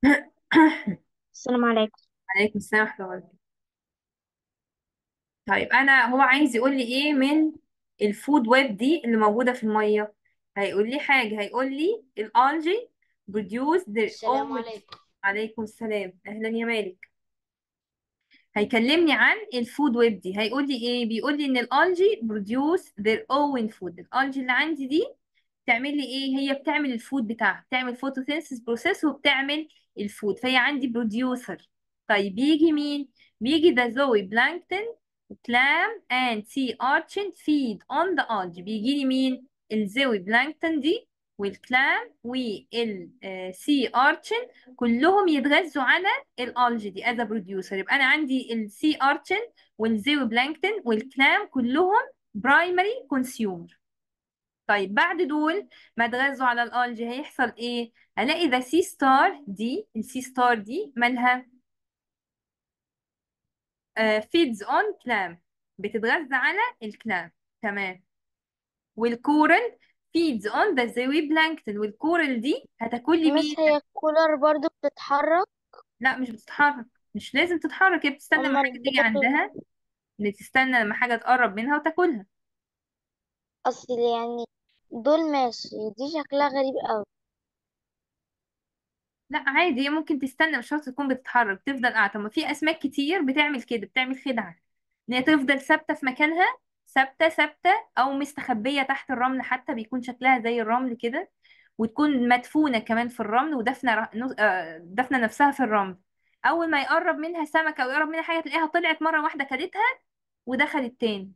السلام عليكم عليكم السلام ورحمة الله وبركاته طيب أنا هو عايز يقول لي إيه من الفود ويب دي اللي موجودة في المية هيقول لي حاجة هيقول لي الألجي produce their السلام own عليكم عليكم السلام أهلا يا مالك هيكلمني عن الفود ويب دي هيقول لي إيه بيقول لي إن الألجي produce their own food الألجي اللي عندي دي بتعمل لي ايه هي بتعمل الفود بتاعها بتعمل فوتوسينثيس بروسيس وبتعمل الفود فهي عندي بروديوسر طيب بيجي مين بيجي ده زوي بلانكتون كلام and sea urchin feed on the algae بيجي لي مين الزوي بلانكتون دي والكلام والسي ارشن كلهم يتغذوا على الالجي دي از بروديوسر يبقى انا عندي السي ارشن والزوي بلانكتون والكلام كلهم برايمري كونسيومر طيب بعد دول ما اتغذوا على الالجي هيحصل ايه هلاقي ذا سي ستار دي السي ستار دي مالها فيدز اون كلام بتتغذى على الكلام تمام والكورل فيدز اون ذا زوي بلانكتون والكورل دي هتاكل لي مش مين هي الكولر برضو بتتحرك لا مش بتتحرك مش لازم تتحرك هي بتستنى لما امال حاجه تيجي بتاكل عندها اللي تستنى لما حاجه تقرب منها وتاكلها اصل يعني دول ماشي دي شكلها غريب قوي لا عادي هي ممكن تستنى مش شرط تكون بتتحرك تفضل قاعدة طب ما في أسماك كتير بتعمل كده بتعمل خدعة إن هي تفضل ثابتة في مكانها ثابتة ثابتة أو مستخبية تحت الرمل حتى بيكون شكلها زي الرمل كده وتكون مدفونة كمان في الرمل ودفنة ر- نص- آه، دفنة نفسها في الرمل أول ما يقرب منها سمكة أو يقرب منها حاجة تلاقيها طلعت مرة واحدة كلتها ودخلت تاني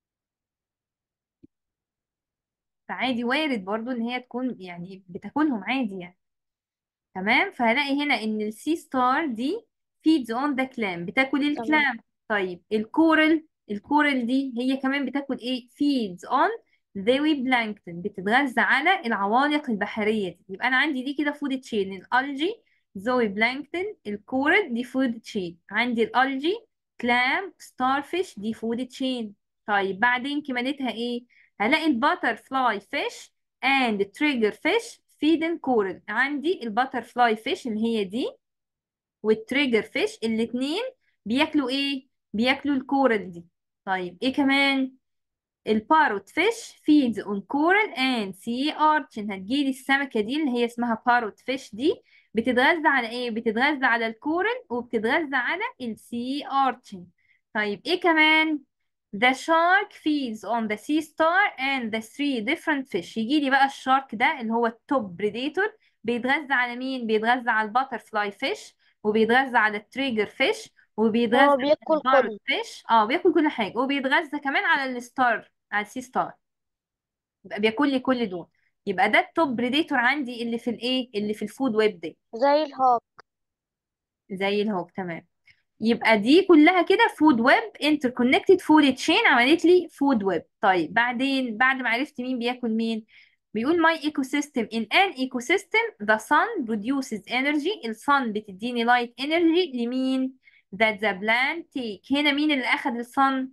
فعادي وارد برضو إن هي تكون يعني بتاكلهم عادي يعني تمام فهلاقي هنا ان السي ستار دي feeds on the clam بتاكل تمام الكلام طيب الكورل الكورل دي هي كمان بتاكل ايه feeds on the plankton بتتغذى على العوالق البحرية دي يبقى انا عندي دي كده فود تشين الالجي زوي بلانكتون الكورل دي فود تشين عندي الالجي كلام ستارفيش دي فود تشين طيب بعدين كمالتها ايه هلاقي الباتر فلاي فيش and trigger fish feeding coral عندي الباتر فلاي فيش اللي هي دي والتريجر فيش الاتنين بياكلوا ايه بياكلوا الكورال دي طيب ايه كمان الباروت فيش feeds on coral and sea urchin هتجيلي السمكة دي اللي هي اسمها باروت فيش دي بتتغذى على ايه بتتغذى على الكورال وبتتغذى على السي urchin طيب ايه كمان The shark feeds on the sea star and the three different fish يجي لي بقى الشارك ده اللي هو التوب بريديتور بيتغذى على مين بيتغذى على الباتر فلاي فيش وبيتغذى على التريجر فيش وبيتغذى هو على بياكل البارت كله فيش اه بياكل كل حاجه وبيتغذى كمان على الستار على السي ستار يبقى بياكل لي كل دول يبقى ده التوب بريديتور عندي اللي في الايه اللي في الفود ويب دي زي الهاك زي الهوك تمام يبقى دي كلها كده فود ويب انتركونكتد فود تشين عملت لي فود ويب طيب بعدين بعد ما عرفت مين بياكل مين بيقول my ecosystem in an ecosystem the sun produces energy الصن بتديني light energy لمين that the plant take هنا مين اللي أخد الصن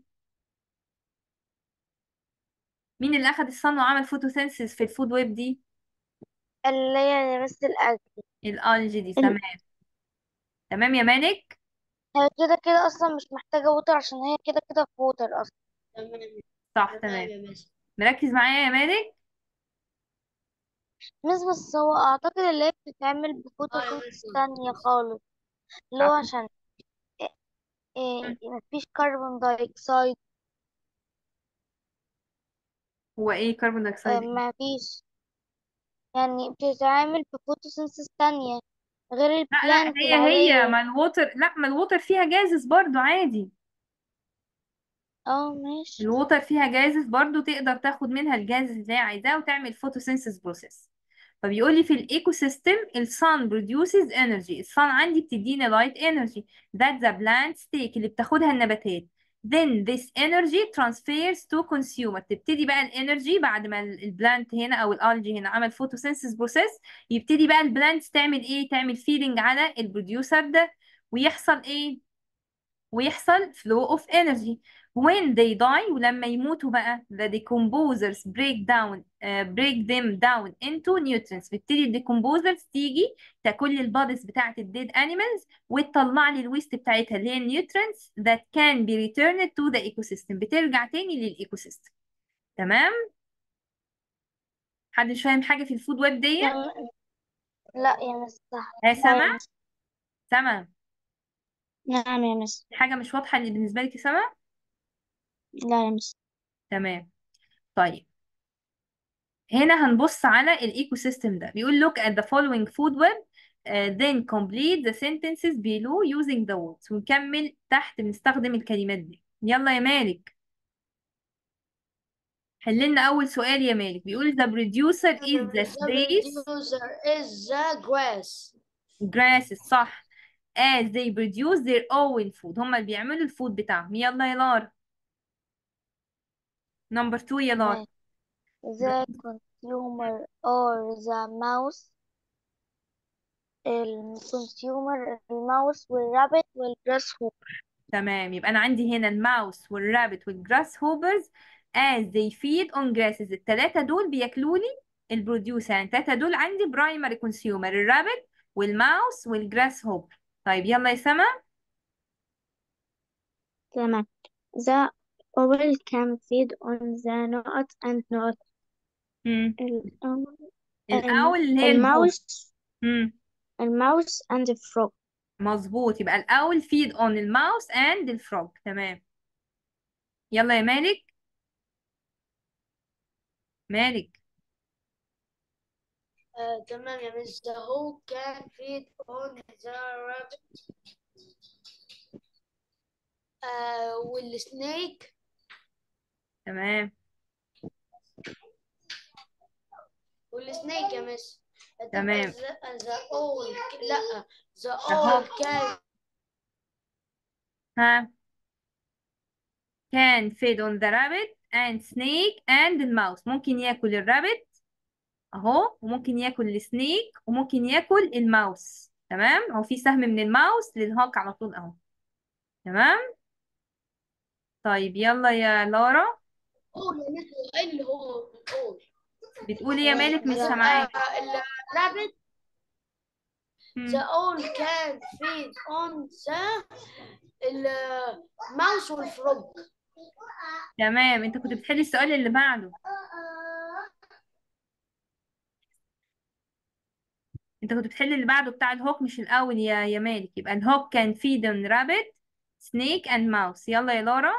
مين اللي أخد الصن وعمل فوتوسينثيس في الفود ويب دي اللي هي بس الأكل الالجي دي ال- تمام تمام يا مالك هي كده كده أصلا مش محتاجة ووتر عشان هي كده كده في ووتر أصلا صح تمام مركز معايا يا مالك مش بس هو أعتقد اللي هي بتتعمل بفوتوسينثيز تانية خالص اللي هو عشان إيه مفيش كربون دايوكسيد هو ايه كربون آه، دايوكسيد إيه؟ مفيش يعني بتتعامل بفوتوسينثيز تانية غير لا لا البلانت هي هي العادية ما الووتر لا ما الووتر فيها جازز برضو عادي اه ماشي الووتر فيها جازز برضو تقدر تاخد منها الجاز اللي هي عايزاه وتعمل فوتوسينثيس بروسيس فبيقول لي في الايكو سيستم الصن بروديوسز انرجي الصن عندي بتديني لايت انرجي that the plants take اللي بتاخدها النباتات then this energy transfers to consumer تبتدي بقى الانرجي بعد ما البلانت هنا او الالجي هنا عمل فوتوسينثيس بروسيس يبتدي بقى البلانتس تعمل ايه تعمل فيدنج على البروديوسر ده ويحصل ايه ويحصل flow of energy when they die ولما يموتوا بقى the decomposers break down uh, break them down into nutrients بتبتدي الديكمبوزرز تيجي تاكل البادز بتاعت الديد animals وتطلع لي الويست بتاعتها اللي هي النيوترينتس that can be returned to the ecosystem بترجع تاني للايكو سيستم تمام حد مش فاهم حاجه في الفود ويب دي يا- لا يا مس صح ها لا يا سما مس سما نعم يا مس حاجه مش واضحه اللي بالنسبه لك يا سما لا يا مس تمام طيب هنا هنبص على الايكو سيستم ده بيقول look at the following food web uh, then complete the sentences below using the words ونكمل تحت بنستخدم الكلمات دي يلا يا مالك حللنا أول سؤال يا مالك بيقول the producer is the The space producer is the grass. grass صح as they produce their own food هما اللي بيعملوا الفود بتاعهم يلا يا لارا نمبر 2 يا لارا the consumer or the mouse الكونسيومر الماوس والرابت والجراس هوبر تمام يبقى أنا عندي هنا الماوس والرابت والجراس هوبرز as they feed on grasses التلاتة دول بياكلوا لي البروديوسر يعني التلاتة دول عندي برايمري كونسيومر الرابت والماوس والجراس هوبر طيب يلا يا سما تمام the owl can feed on the nut and nut مم. الأول الأول اللي هي البوم الماوس مم. الماوس and the frog مظبوط يبقى الأول feed on الماوس and الفروج تمام يلا يا مالك مالك آه، تمام يا مس the who can feed on the rabbit آه والسنيك تمام والسنيك يا مس تمام. the, the owl لا the أهو. owl can ها can feed on the rabbit and snake and الماوس ممكن ياكل الرابت اهو وممكن ياكل السنيك وممكن ياكل الماوس تمام هو في سهم من الماوس للهاك على طول اهو تمام طيب يلا يا لارا owl يا مس هو اللي هو owl بتقولي يا مالك مش لا. سامعاك الرابت مم. the owl can feed on the الماوس والفروج تمام انت كنت بتحلي السؤال اللي بعده انت كنت بتحل اللي بعده بتاع الهوك مش الاول يا يا مالك يبقى الهوك كان feed on rabbit snake and mouse يلا يا لارا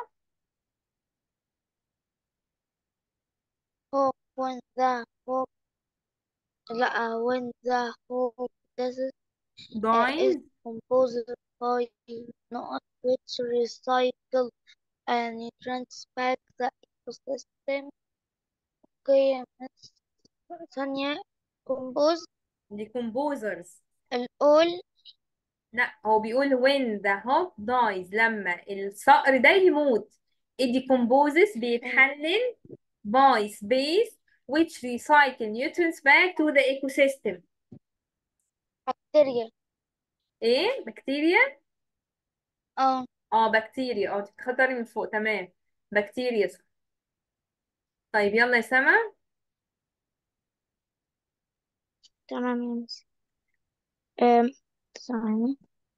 hawk when the hawk لا when the hawk does it uh, guys is composed by not which recycle and nutrients back the ecosystem okay يا مس ثانية compose decomposers الأول لا هو بيقول when the hawk dies لما الصقر ده يموت it decomposes بيتحلل by space which recycle nutrients back to the ecosystem بكتيريا ايه بكتيريا اه اه بكتيريا اه تختاري من فوق تمام بكتيريا صح طيب يلا يا سما تمام يا مس um, ثواني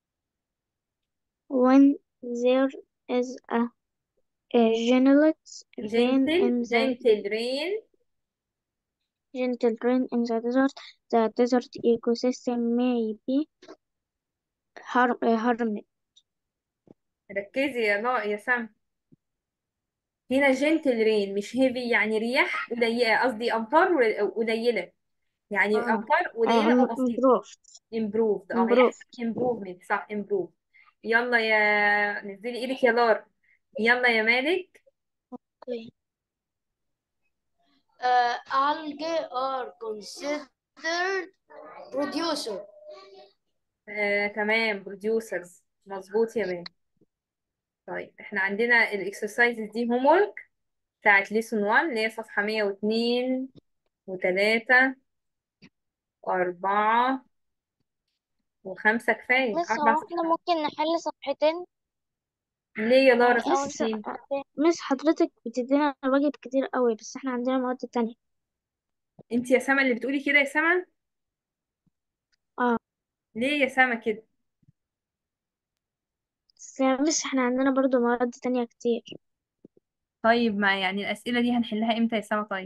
when there is a, a gentle rain gentle in the gentle rain gentle rain in the desert the desert ecosystem may be harm, uh, harmed ركزي يا لا يا سما هنا جنتل رين مش هيفي يعني رياح قليلة قصدي أمطار قل- قليلة يعني اه أمطار آه، قليلة أو بسيطة improved improved اه هي improved improvement صح improved يلا يا نزلي ايدك يا لارا يلا يا مالك okay. uh, algae are considered producer آه، تمام producers مظبوط يا مان طيب احنا عندنا الاكسرسايزز دي هوم ورك بتاعت ليسون 1 اللي هي صفحة 102 و3 و4 و5 كفاية بس أربع هو احنا صفحات ممكن نحل صفحتين ليه يا لارا يعني أول في سنة ايه مس حضرتك بتدينا واجب كتير قوي بس احنا عندنا مواد تانية انت يا سما اللي بتقولي كده يا سما اه ليه يا سما كده بس يا مس احنا عندنا برضو مواد تانية كتير طيب ما يعني الأسئلة دي هنحلها امتى يا سما طيب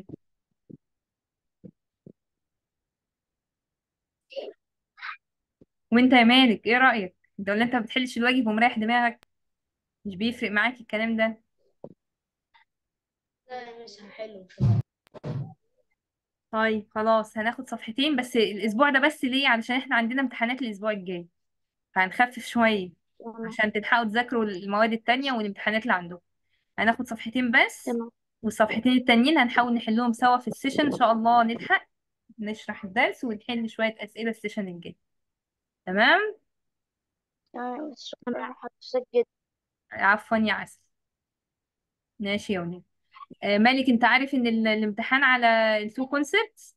وانت يا مالك ايه رأيك انت ولا انت ما بتحلش الواجب ومريح دماغك مش بيفرق معاك الكلام ده لا مش حلو طيب خلاص هناخد صفحتين بس الاسبوع ده بس ليه علشان احنا عندنا امتحانات الاسبوع الجاي فهنخفف شوية تمام عشان تلحقوا تذاكروا المواد التانية والامتحانات اللي عندكم هناخد صفحتين بس تمام والصفحتين التانيين هنحاول نحلهم سوا في السيشن ان شاء الله نلحق نشرح الدرس ونحل شوية أسئلة السيشن الجاي تمام تمام شكرا لحضرتك جدا عفوا يا عسل ماشي يا وليد آه مالك انت عارف ان ال- الامتحان على التو كونسبتس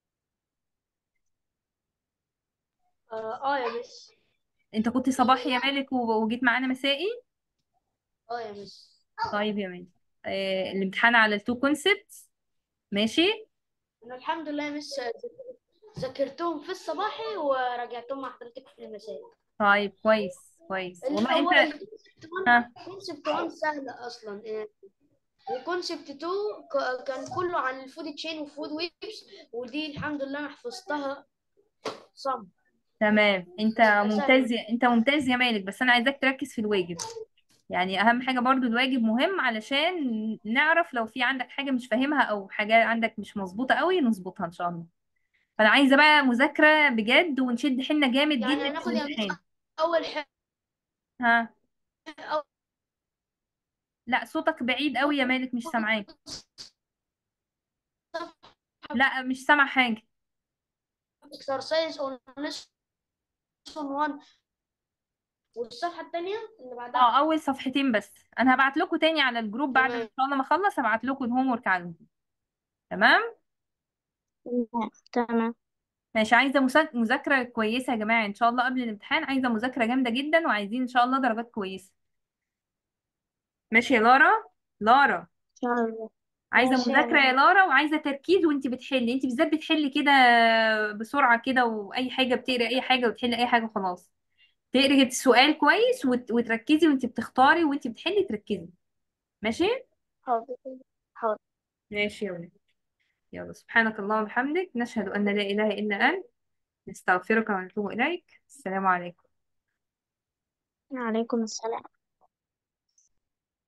اه آه يا مس انت كنت صباحي يا مالك و- وجيت معانا مسائي اه يا مس طيب يا مالك آه الامتحان على التو كونسبتس ماشي انا الحمد لله يا مس ذاكرتهم في الصباحي وراجعتهم مع حضرتك في المسائل طيب كويس كويس اللي والله هو انت ها كونسبت 1 سهل اصلا يعني وكونسبت 2 ك- كان كله عن الفود تشين وفود ويبس ودي الحمد لله انا حفظتها صم تمام انت سهل ممتاز يا- انت ممتاز يا مالك بس انا عايزاك تركز في الواجب يعني اهم حاجة برضو الواجب مهم علشان نعرف لو في عندك حاجة مش فاهمها او حاجة عندك مش مظبوطة قوي نظبطها ان شاء الله فانا عايزة بقى مذاكرة بجد ونشد حيلنا جامد يعني جدا في هناخد يا مس الامتحان اول حاجه ها أول لا صوتك بعيد قوي يا مالك مش سامعاك لا مش سامع حاجة exercise on lesson 1 والصفحه الثانيه اللي بعدها اه اول صفحتين بس انا هبعت لكم تاني على الجروب بعد ما ان تمام شاء الله ما اخلص هبعت لكم الهوم ورك على الجروب تمام تمام تمام ماشي عايزة مسا- مذاكرة كويسة يا جماعة ان شاء الله قبل الامتحان عايزة مذاكرة جامدة جدا وعايزين ان شاء الله درجات كويسة ماشي يا لارا لارا إن شاء الله عايزة ماشي يا مذاكرة يا مس لارا وعايزة تركيز وانت بتحلي انت بالذات بتحلي كده بسرعة كده واي حاجة بتقري اي حاجة وتحلي اي حاجة خلاص تقري السؤال كويس وت... وتركزي وانت بتختاري وانت بتحلي تركزي ماشي حاضر حاضر ماشي يا ولد يلا سبحانك اللهم وبحمدك نشهد أن لا إله إلا أنت نستغفرك ونتوب إليك السلام عليكم عليكم السلام